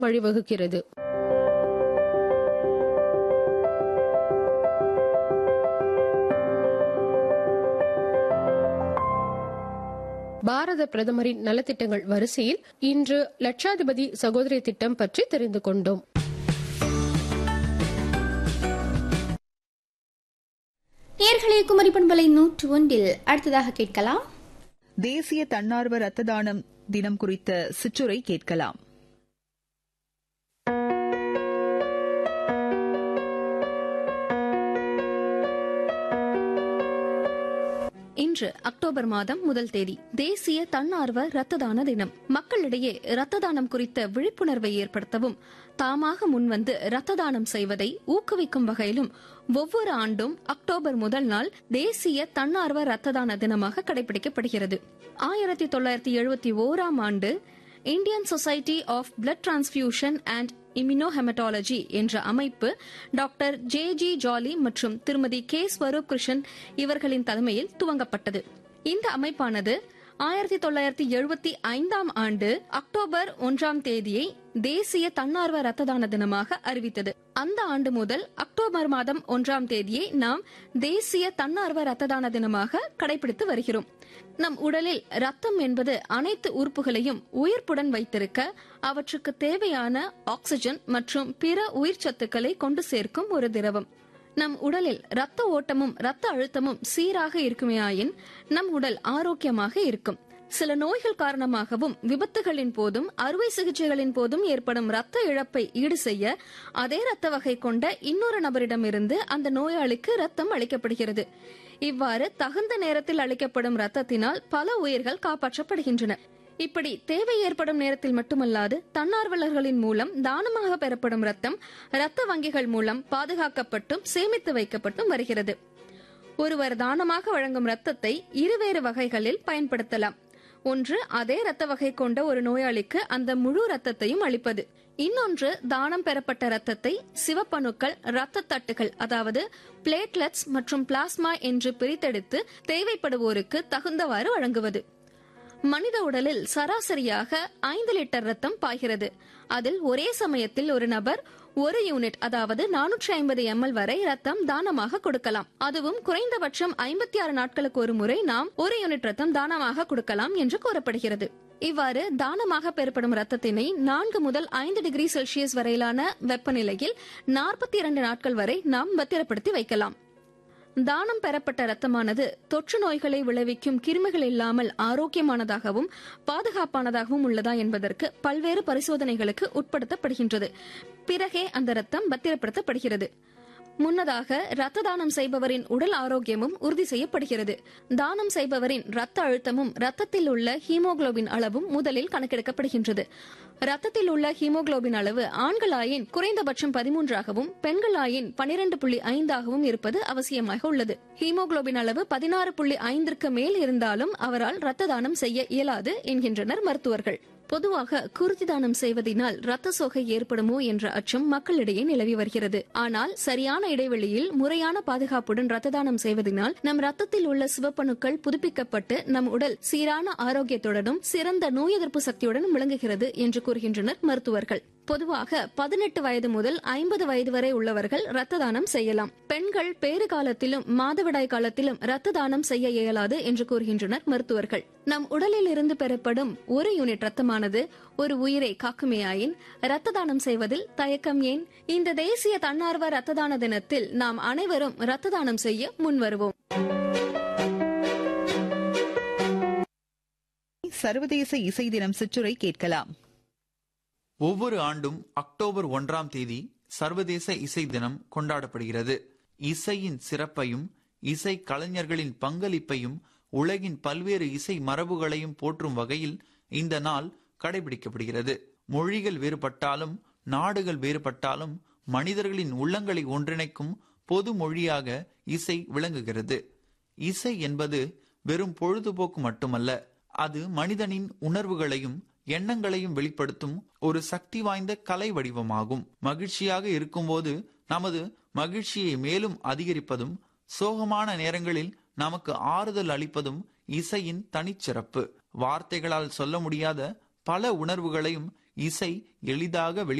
வழிவகுக்கிறது பாரத பிரதமரின் நலத்திட்டங்கள் வரிசையில் இன்று லட்சாதிபதி சகோதரி திட்டம் பற்றி தெரிந்து கொண்டோம் நேர்களே குமரி பண்பலை நூற்று ஒன்றில் அடுத்ததாக கேட்கலாம் தேசிய தன்னார்வ ரத்த தானம் தினம் குறித்த சிற்றுரை கேட்கலாம் இன்று அக்டோபர் மாதம் முதல் தேதி தேசிய தன்னார்வ ரத்த தான தினம் மக்களிடையே ரத்த தானம் குறித்த விழிப்புணர்வை ஏற்படுத்தவும் தாமாக முன்வந்து ரத்த தானம் செய்வதை ஊக்குவிக்கும் வகையிலும் ஒவ்வொரு ஆண்டும் அக்டோபர் முதல் நாள் தேசிய தன்னார்வ ரத்த தான தினமாக கடைபிடிக்கப்படுகிறது ஆயிரத்தி தொள்ளாயிரத்தி எழுபத்தி ஓராம் ஆண்டு Indian society of blood transfusion and immunohaematology என்ற அமைப்பு டாக்டர் ஜே ஜி ஜாலி மற்றும் திருமதி கே ஸ்வரூப் கிருஷ்ணன் இவர்களின் தலைமையில் துவங்கப்பட்டது இந்த அமைப்பானது ஆயிரத்தி தொள்ளாயிரத்தி எழுபத்தி ஐந்தாம் ஆண்டு அக்டோபர் ஒன்றாம் தேதியை தேசிய தன்னார்வ ரத்த தான தினமாக அறிவித்தது அந்த ஆண்டு முதல் அக்டோபர் மாதம் ஒன்றாம் தேதியை நாம் தேசிய தன்னார்வ ரத்த தான தினமாக கடைபிடித்து வருகிறோம் நம் உடலில் ரத்தம் என்பது அனைத்து உறுப்புகளையும் உயிர்ப்புடன் வைத்திருக்க அவற்றுக்கு தேவையான ஆக்சிஜன் மற்றும் பிற உயிர் சத்துக்களை கொண்டு சேர்க்கும் ஒரு திரவம் நம் உடலில் ரத்த ஓட்டமும் ரத்த அழுத்தமும் சீராக இருக்குமேயாயின் நம் உடல் ஆரோக்கியமாக இருக்கும் சில நோய்கள் காரணமாகவும் விபத்துகளின் போதும் அறுவை சிகிச்சைகளின் போதும் ஏற்படும் ரத்த இழப்பை ஈடு செய்ய அதே ரத்த வகை கொண்ட இன்னொரு நபரிடமிருந்து அந்த நோயாளிக்கு ரத்தம் அளிக்கப்படுகிறது இவ்வாறு தகுந்த நேரத்தில் அளிக்கப்படும் ரத்தத்தினால் பல உயிர்கள் காப்பாற்றப்படுகின்றன இப்படி தேவை ஏற்படும் நேரத்தில் மட்டுமல்லாது தன்னார்வலர்களின் மூலம் தானமாக பெறப்படும் ரத்தம் ரத்த வங்கிகள் மூலம் பாதுகாக்கப்பட்டும் சேமித்து வைக்கப்பட்டும் வருகிறது ஒருவர் தானமாக வழங்கும் ரத்தத்தை இருவேறு வகைகளில் பயன்படுத்தலாம் ஒன்று அதே ரத்த வகை கொண்ட ஒரு நோயாளிக்கு அந்த முழு ரத்தத்தையும் அளிப்பது இன்னொன்று தானம் பெறப்பட்ட ரத்தத்தை சிவப்பணுக்கள் ரத்த தட்டுகள் அதாவது பிளேட்லெட்ஸ் மற்றும் பிளாஸ்மா என்று பிரித்தெடுத்து தேவைப்படுவோருக்கு தகுந்தவாறு வழங்குவது மனித உடலில் சராசரியாக ஐந்து லிட்டர் ரத்தம் பாய்கிறது அதில் ஒரே சமயத்தில் ஒரு நபர் ஒரு யூனிட் அதாவது நானூற்றி ஐம்பது எம்எல் வரை ரத்தம் தானமாக கொடுக்கலாம் அதுவும் குறைந்தபட்சம் ஐம்பத்தி ஆறு நாட்களுக்கு ஒரு முறை நாம் ஒரு யூனிட் ரத்தம் தானமாக கொடுக்கலாம் என்று கூறப்படுகிறது இவ்வாறு தானமாக பெறப்படும் ரத்தத்தினை நான்கு முதல் ஐந்து டிகிரி செல்சியஸ் வரையிலான வெப்பநிலையில் நாற்பத்தி இரண்டு நாட்கள் வரை நாம் பத்திரப்படுத்தி வைக்கலாம் தானம் பெறப்பட்ட ரத்தமானது தொற்று நோய்களை விளைவிக்கும் கிருமிகள் இல்லாமல் ஆரோக்கியமானதாகவும் பாதுகாப்பானதாகவும் உள்ளதா என்பதற்கு பல்வேறு பரிசோதனைகளுக்கு உட்படுத்தப்படுகின்றது பிறகே அந்த ரத்தம் பத்திரப்படுத்தப்படுகிறது முன்னதாக ரத்த தானம் செய்பவரின் உடல் ஆரோக்கியமும் உறுதி செய்யப்படுகிறது தானம் செய்பவரின் ரத்த அழுத்தமும் ரத்தத்தில் உள்ள ஹீமோகுளோபின் அளவும் முதலில் கணக்கெடுக்கப்படுகின்றது ரத்தத்தில் உள்ள ஹீமோகுளோபின் அளவு ஆண்களாயின் குறைந்தபட்சம் பதிமூன்றாகவும் பெண்களாயின் பனிரெண்டு புள்ளி ஐந்தாகவும் இருப்பது அவசியமாக உள்ளது ஹீமோகுளோபின் அளவு பதினாறு புள்ளி ஐந்திற்கு மேல் இருந்தாலும் அவரால் ரத்த தானம் செய்ய இயலாது என்கின்றனர் மருத்துவர்கள் பொதுவாக குருதி தானம் செய்வதனால் ரத்த சோகை ஏற்படுமோ என்ற அச்சம் மக்களிடையே நிலவி வருகிறது ஆனால் சரியான இடைவெளியில் முறையான பாதுகாப்புடன் ரத்த தானம் செய்வதனால் நம் ரத்தத்தில் உள்ள சிவப்பணுக்கள் புதுப்பிக்கப்பட்டு நம் உடல் சீரான ஆரோக்கியத்துடனும் சிறந்த நோய் எதிர்ப்பு சக்தியுடனும் விளங்குகிறது என்று கூறுகின்றனர் மருத்துவர்கள் பொதுவாக பதினெட்டு வயது முதல் ஐம்பது வயது வரை உள்ளவர்கள் ரத்த தானம் செய்யலாம் பெண்கள் பேறு காலத்திலும் மாதவிடாய் காலத்திலும் ரத்த தானம் செய்ய இயலாது என்று கூறுகின்றனர் மருத்துவர்கள் நம் உடலில் இருந்து பெறப்படும் ஒரு யூனிட் ரத்தமானது ஒரு உயிரை காக்குமேயாயின் ரத்த தானம் செய்வதில் தயக்கம் ஏன் இந்த தேசிய தன்னார்வ ரத்த தான தினத்தில் நாம் அனைவரும் ரத்த தானம் செய்ய முன்வருவோம் சர்வதேச இசை தினம் சிற்றுரை கேட்கலாம் ஒவ்வொரு ஆண்டும் அக்டோபர் ஒன்றாம் தேதி சர்வதேச இசை தினம் கொண்டாடப்படுகிறது இசையின் சிறப்பையும் இசை கலைஞர்களின் பங்களிப்பையும் உலகின் பல்வேறு இசை மரபுகளையும் போற்றும் வகையில் இந்த நாள் கடைபிடிக்கப்படுகிறது மொழிகள் வேறுபட்டாலும் நாடுகள் வேறுபட்டாலும் மனிதர்களின் உள்ளங்களை ஒன்றிணைக்கும் பொது மொழியாக இசை விளங்குகிறது இசை என்பது வெறும் பொழுதுபோக்கு மட்டுமல்ல அது மனிதனின் உணர்வுகளையும் எண்ணங்களையும் வெளிப்படுத்தும் ஒரு சக்தி வாய்ந்த கலை வடிவமாகும் மகிழ்ச்சியாக இருக்கும்போது நமது மகிழ்ச்சியை மேலும் அதிகரிப்பதும் சோகமான நேரங்களில் நமக்கு ஆறுதல் அளிப்பதும் இசையின் தனிச்சிறப்பு வார்த்தைகளால் சொல்ல முடியாத பல உணர்வுகளையும் இசை எளிதாக வெளி